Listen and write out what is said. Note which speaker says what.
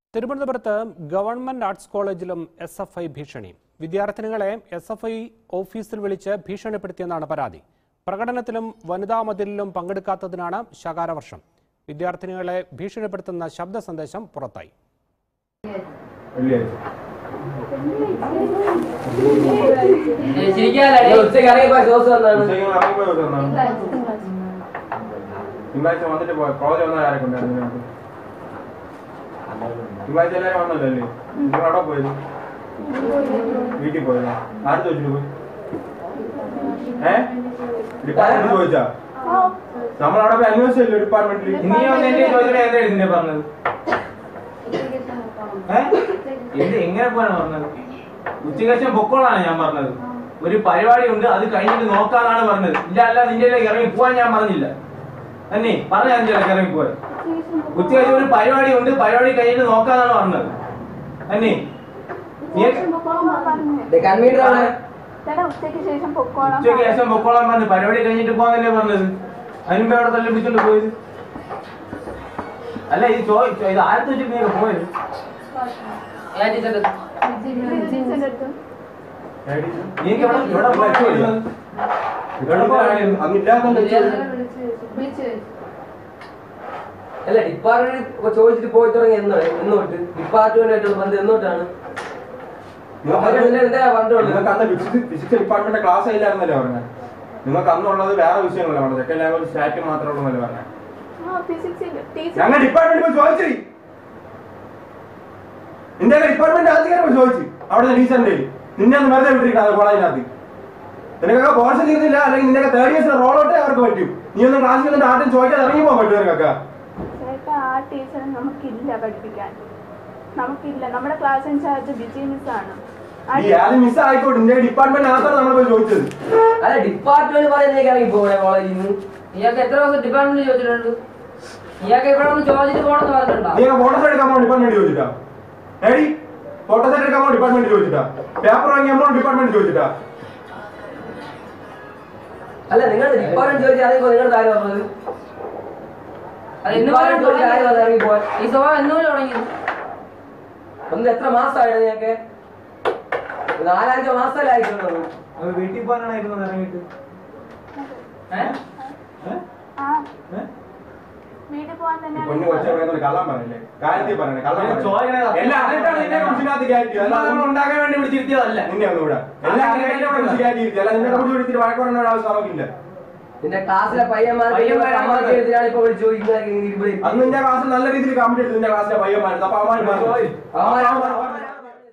Speaker 1: തിരുവനന്തപുരത്ത് government arts കോളേജിലും S F I ഭീഷണി വിദ്യാർത്ഥിനികളെ എസ് എഫ് ഐ ഓഫീസിൽ വിളിച്ച് ഭീഷണിപ്പെടുത്തിയെന്നാണ് പരാതി പ്രകടനത്തിലും വനിതാ മതിലിലും പങ്കെടുക്കാത്തതിനാണ് ശകാരവർഷം വിദ്യാർത്ഥിനികളെ ഭീഷണിപ്പെടുത്തുന്ന ശബ്ദ സന്ദേശം പുറത്തായി
Speaker 2: വെള്ളിയാഴ്ച
Speaker 3: ചിരിക്കാനടി ഉച്ചയ്ക്ക് ഇറങ്ങിയപ്പോ ജോസ് വന്നാണ്
Speaker 2: ഉച്ചയ്ക്ക് ഇറങ്ങിപ്പോയി ഒരു ദിവസം തിങ്കളാഴ്ച വന്നിട്ട് പോയ കോളേജ് വന്ന ആരൊക്കെ ഉണ്ടായിരുന്നു നിങ്ങൾക്ക് തിങ്കളാഴ്ച എല്ലാവരും വന്നല്ലോ അല്ലേ നിങ്ങൾ അവിടെ പോയത് വീട്ടിൽ പോയതാ ആര് ചോദിച്ചിട്ട് പോയി ഏ ഡിപ്പാർട്ട്മെന്റ് ചോദിച്ചാ നമ്മളവിടെ പോയി അന്വേഷിച്ചല്ലോ ഡിപ്പാർട്ട്മെന്റിൽ
Speaker 4: നീ വന്ന് എന്നെ ചോദിച്ചിട്ട് എന്താ ഇതിനെ പറഞ്ഞത് ഏ? എന്ത് എങ്ങനെ പോയാണ് പറഞ്ഞത് ഉച്ചയ്ക്ക് ശേഷം പൊക്കോളാണ് ഞാൻ പറഞ്ഞത് ഒരു പരിപാടി ഉണ്ട് അത് കഴിഞ്ഞിട്ട് നോക്കാന്നാണ് പറഞ്ഞത് ഇല്ല അല്ല നിന്റെ ഇടയിൽ ഇറങ്ങി പോവാൻ ഞാൻ പറഞ്ഞില്ല തന്നെ പറഞ്ഞ നിന്റെ ഇടയിൽ ഇറങ്ങി പോവാൻ ഉച്ചയ്ക്ക് ശേഷം ഒരു പരിപാടി ഉണ്ട് പരിപാടി കഴിഞ്ഞിട്ട് നോക്കാന്നാണ് പറഞ്ഞത് തന്നെ നീ
Speaker 3: കൺവീനർ ആണ്
Speaker 5: ചേട്ടാ ഉച്ചയ്ക്ക് ശേഷം പൊക്കോളാം
Speaker 4: ഉച്ചയ്ക്ക് ശേഷം പൊക്കോളാൻ പറഞ്ഞു പരിപാടി കഴിഞ്ഞിട്ട് പോവാന്നല്ലേ പറഞ്ഞത് അതിനുമ്പോ അവിടെ തല്ലിപ്പിച്ചോണ്ട് പോയത് അല്ല ഇത് ചോദിച്ചോ ഇത് ആരത്ത് വെച്ചിട്ട് നീ പോയത്
Speaker 5: ടീച്ചറിന്റെ അടുത്ത്
Speaker 4: നീക്ക് ഇവിടെ ഇവിടെ പോയത് ഇവിടെ പോയത്
Speaker 5: വിളിച്ച്
Speaker 3: അല്ല ഡിപ്പാർട്ട്മെന്റ് ചോദിച്ചിട്ട് പോയി തുടങ്ങി എന്ന് എന്നോട്ട് ഡിപ്പാർട്ട്മെന്റായിട്ടുള്ള ബന്ധം എന്നോട്ടാണ് അവര് നിന്നെ എന്താ പറഞ്ഞോളൂ
Speaker 2: നിങ്ങൾക്ക് അന്ന് ഫിസിക്സ് ഫിസിക്സ് ഡിപ്പാർട്ട്മെന്റ് ക്ലാസ് ഇല്ലായിരുന്നല്ലേ പറഞ്ഞത് നിങ്ങൾക്ക് അന്നുള്ളത് വേറെ വിഷയങ്ങളല്ല പറഞ്ഞത് സെക്കൻഡ് ലാംഗ്വേജ് സ്റ്റാറ്റ് മാത്രമേ ഉള്ളൂ പറഞ്ഞത്
Speaker 5: ആ ഫിസിക്സ് ടീച്ചർ
Speaker 2: ഞങ്ങൾ ഡിപ്പാർട്ട്മെന്റ് പോയി ചോദിച്ചു നിന്റെ ഡിപ്പാർട്ട്മെന്റ് അധികാരം പോയി ചോദിച്ചു അവിടെ ടീച്ചറിന്റെ നിന്നെ ഒന്ന് വെറുതെ വിട്ടിരിക്കണം കോളേജിനകത്ത് നിനക്കൊക്കെ പോർഷൻ തീർന്നില്ല അല്ലെങ്കിൽ നിന്റെ തേർഡ് ഇയേഴ്സിന് റോൾ ഔട്ടേ അവർക്ക് പറ്റും നീ ഒന്ന് ക്ലാസ്സിൽ നിന്നിട്ട് ആദ്യം ചോദിക്കാതെ ഇറങ്ങി പോകാൻ പറ്റും നിനക്കൊക്കെ
Speaker 5: ചേട്ടാ ആ ടീച്ചറെ നമുക്കില്ല പഠിപ്പിക്കാൻ നമുക്കില്ല നമ്മുടെ ക്ലാസ് ഇൻചാർജ് ബിജി മിസ് ആണ് ആ
Speaker 2: ഈ ആദ്യം മിസ് ആയിക്കോട്ടെ നിന്റെ ഡിപ്പാർട്ട്മെന്റ് അകത്താണ് നമ്മൾ പോയി ചോദിച്ചത്
Speaker 3: അല്ല ഡിപ്പാർട്ട്മെന്റ് പറയുന്നേക്ക് ഇറങ്ങി പോകണേ കോളേജിൽ നിന്ന്
Speaker 6: ഇയാൾക്ക് എത്ര ദിവസം ഡിപ്പാർട്ട്മെന്റ് ചോദിച്ചിട്ടുണ്ട് ഇയാൾക്ക് ഇവിടെ ഒന്ന് ചോദിച്ചിട്ട് പോകണമെന്ന് പറഞ്ഞിട്ടുണ്ടോ
Speaker 2: നീ ഫോട്ടോസ് എടുക്കാൻ പോകണം ഡിപ്പാർട്ട്മെന്റ് ചോദിച്ചിട്ടാ ഏടി ഫോട്ടോസ് എടുക്കാൻ പോകണം ഡിപ്പാർട്ട്മെന്റ് ചോദിച്ചിട്ടാ പേപ്പർ വാങ്ങിയാൽ പോകണം ഡിപ്പാർട്ട്മെന്റ് ചോദിച്ചിട്ടാ
Speaker 3: അല്ല നിങ്ങൾ ഡിപ്പാർട്ട്മെന്റ് ചോദിച്ചാൽ അറിയുമ്പോ നിങ്ങളുടെ ആര് പറഞ്ഞത്
Speaker 6: അത് ഇന്ന്
Speaker 3: ഡിപ്പാർട്ട്മെന്റ് ചോദിച്ചാൽ ആര് പറഞ്ഞത് ഇറങ്ങി പോവാൻ
Speaker 6: ഈ സ്വഭാവം എന്നൂടെ തുടങ്ങിയത്
Speaker 3: ഒന്ന് എത്ര മാസമായിരുന്നു ഞങ്ങൾക്ക് നാലഞ്ചോ മാസമല്ലേ ആയിട്ടുള്ളൂ
Speaker 4: അത് വീട്ടിൽ പോകാനായിരുന്നു ഇറങ്ങിയിട്ട്
Speaker 6: ഏഹ്
Speaker 5: ആ
Speaker 4: ഏ?
Speaker 5: വീട്ടിൽ പോകാൻ
Speaker 2: പൊന്നു കൊച്ചു
Speaker 5: തന്നെയാണ്
Speaker 2: പറയുന്നത് കള്ളം പറയല്ലേ കാര്യത്തിൽ പറയണേ കള്ളം
Speaker 4: ഞാൻ ചോദിക്കണേ
Speaker 2: പറയണേ. എല്ലാം അറിഞ്ഞിട്ടാണ് നിന്നെ കുറിച്ചിനകത്ത് കയറ്റി
Speaker 4: നമ്മൾ ഉണ്ടാക്കാൻ വേണ്ടി വിളിച്ചിരുത്തിയതല്ല
Speaker 2: നിന്നെ ഒന്നുകൂടെ എല്ലാം അറിഞ്ഞിട്ടാണ് കുറിച്ച് കയറ്റിയിരിക്കുക അല്ല നിന്നെ കുറിച്ച് വിളിച്ചിട്ട് വഴക്ക് പറയേണ്ട ഒരു ആവശ്യം നമുക്കില്ല
Speaker 3: നിന്റെ ക്ലാസ്സിലെ പയ്യന്മാർ
Speaker 4: പയ്യന്മാരാണ്
Speaker 3: പയ്യന്മാരാണ് ഇപ്പൊ വിളിച്ച് ചോദിക്കുന്നത് ഇവിടെ
Speaker 2: അന്ന് നിന്റെ ക്ലാസ്സിൽ നല്ല രീതിയിൽ കമ്പ്ലീറ്റ് എടുത്തു നിന്റെ ക്ലാസ്സിലെ പയ്യന്മാർ അപ്പൊ അവന്മാർ പറഞ്ഞു.
Speaker 3: അവന്മാർ-
Speaker 2: അവന്മാർ പറഞ്ഞു.